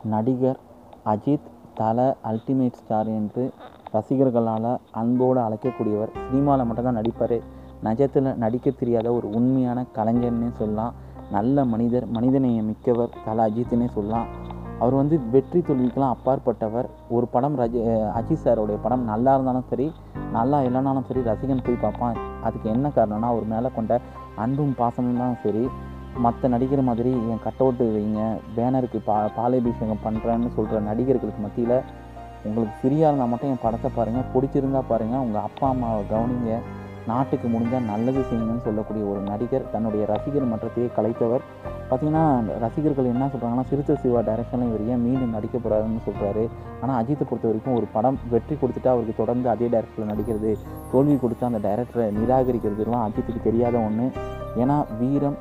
நடிகர் அஜித் தல ultimate star என்று ரசிகர்களால் அன்போடு அழைக்கக்கூடியவர் சினிமாவில் மட்டும்தான் நடிப்பார் நிஜத்தில் நடிக்க தெரியாத ஒரு உண்மையான கலைஞர்னே சொல்லலாம் நல்ல மனிதர் மனிதநேயம் மிக்கவர் தல அஜித்னே சொல்லலாம் அவர் வந்து வெற்றி தோல்விக்கெல்லாம் அப்பாற்பட்டவர் ஒரு படம் ரஜ அஜித் சாரோடைய படம் நல்லா இருந்தாலும் சரி நல்லா இல்லைனாலும் சரி ரசிகன் போய் பார்ப்பான் அதுக்கு என்ன காரணம்னா அவர் மேலே கொண்ட அன்பும் பாசமும் தான் சரி மற்ற நடிகர் மாதிரி என் கட் அவுட்டு வைங்க பேனருக்கு பா பாலாபிஷேகம் பண்ணுறேன்னு சொல்கிற நடிகர்களுக்கு மத்தியில் உங்களுக்கு ஃப்ரீயாக இருந்தால் மட்டும் என் படத்தை பாருங்கள் பிடிச்சிருந்தா பாருங்கள் உங்கள் அப்பா அம்மாவை கவனிங்க நாட்டுக்கு முடிஞ்சால் நல்லது செய்யுங்கன்னு சொல்லக்கூடிய ஒரு நடிகர் தன்னுடைய ரசிகர் மன்றத்தையே கலைத்தவர் பார்த்திங்கன்னா ரசிகர்கள் என்ன சொல்கிறாங்கன்னா சிறுத்தை சிவா டைரக்ஷனில் இவர் ஏன் மீண்டும் நடிக்கப்படாதுன்னு சொல்கிறாரு ஆனால் அஜித்தை பொறுத்த வரைக்கும் ஒரு படம் வெற்றி கொடுத்துட்டா அவருக்கு தொடர்ந்து அதே டைரக்டரில் நடிக்கிறது தோல்வி கொடுத்தா அந்த டைரக்டரை நிராகரிக்கிறதுலாம் அஜித்துக்கு தெரியாத ஒன்று ஏன்னா வீரம்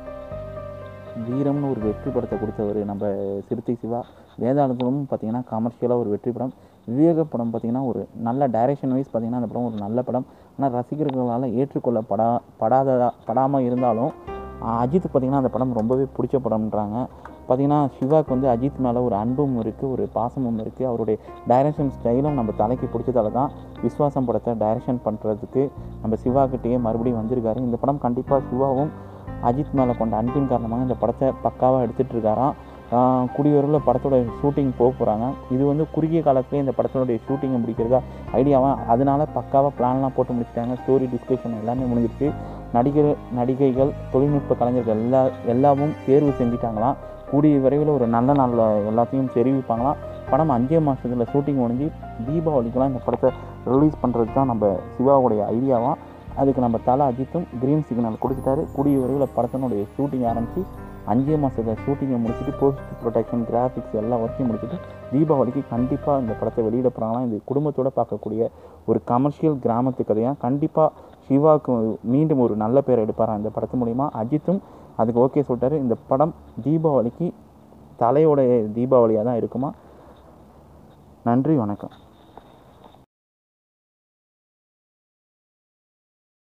வீரம்னு ஒரு வெற்றி படத்தை கொடுத்தவர் நம்ம சிறுத்தை சிவா வேதாளத்திலும் பார்த்தீங்கன்னா கமர்ஷியலாக ஒரு வெற்றி படம் விவேக படம் பார்த்திங்கன்னா ஒரு நல்ல டைரக்ஷன் வைஸ் பார்த்திங்கன்னா அந்த படம் ஒரு நல்ல படம் ஆனால் ரசிகர்களால் ஏற்றுக்கொள்ளப்படா படாததா படாமல் இருந்தாலும் அஜித் பார்த்திங்கன்னா அந்த படம் ரொம்பவே பிடிச்ச படம்ன்றாங்க பார்த்திங்கன்னா சிவாக்கு வந்து அஜித் மேலே ஒரு அன்பும் இருக்குது ஒரு பாசமும் இருக்குது அவருடைய டைரக்ஷன் ஸ்டைலும் நம்ம தலைக்கு பிடிச்சதால தான் விஸ்வாசம் படத்தை டைரக்ஷன் பண்ணுறதுக்கு நம்ம சிவாக்கிட்டேயே மறுபடியும் வந்திருக்காரு இந்த படம் கண்டிப்பாக சிவாவும் அஜித் மேலே கொண்ட அன்பின் காரணமாக இந்த படத்தை பக்காவாக எடுத்துகிட்டு இருக்காராம் குடியூரில் படத்தோட ஷூட்டிங் போக போகிறாங்க இது வந்து குறுகிய காலத்துலேயே இந்த படத்தோடைய ஷூட்டிங்கை முடிக்கிறதா ஐடியாவாக அதனால பக்காவாக பிளான்லாம் போட்டு முடிச்சிட்டாங்க ஸ்டோரி டிஸ்கஷன் எல்லாமே முடிஞ்சிருச்சு நடிகர் நடிகைகள் தொழில்நுட்ப கலைஞர்கள் எல்லா எல்லாமும் தேர்வு செஞ்சிட்டாங்களாம் கூடிய விரைவில் ஒரு நல்ல நாளில் எல்லாத்தையும் தெரிவிப்பாங்களாம் படம் அஞ்சே மாதத்தில் ஷூட்டிங் முடிஞ்சு தீபாவளிக்கெலாம் இந்த படத்தை ரிலீஸ் பண்ணுறது தான் நம்ம சிவாவுடைய ஐடியாவாக அதுக்கு நம்ம தலை அஜித்தும் க்ரீன் சிக்னல் கொடுத்துட்டாரு கூடிய விரைவில் படத்தினுடைய ஷூட்டிங் ஆரம்பித்து அஞ்சே மாதத்தில் ஷூட்டிங்கை முடிச்சுட்டு போஸ்ட் ப்ரொடெக்ஷன் கிராஃபிக்ஸ் எல்லா ஒர்க்கையும் முடிச்சுட்டு தீபாவளிக்கு கண்டிப்பாக இந்த படத்தை வெளியிட போகிறாங்களாம் இது குடும்பத்தோடு பார்க்கக்கூடிய ஒரு கமர்ஷியல் கிராமத்து கதையாக கண்டிப்பாக சிவாவுக்கு மீண்டும் ஒரு நல்ல பேர் எடுப்பாராம் இந்த படத்து மூலிமா அஜித்தும் அதுக்கு ஓகே சொல்லிட்டாரு இந்த படம் தீபாவளிக்கு தலையோட தீபாவளியாக தான் இருக்குமா நன்றி வணக்கம்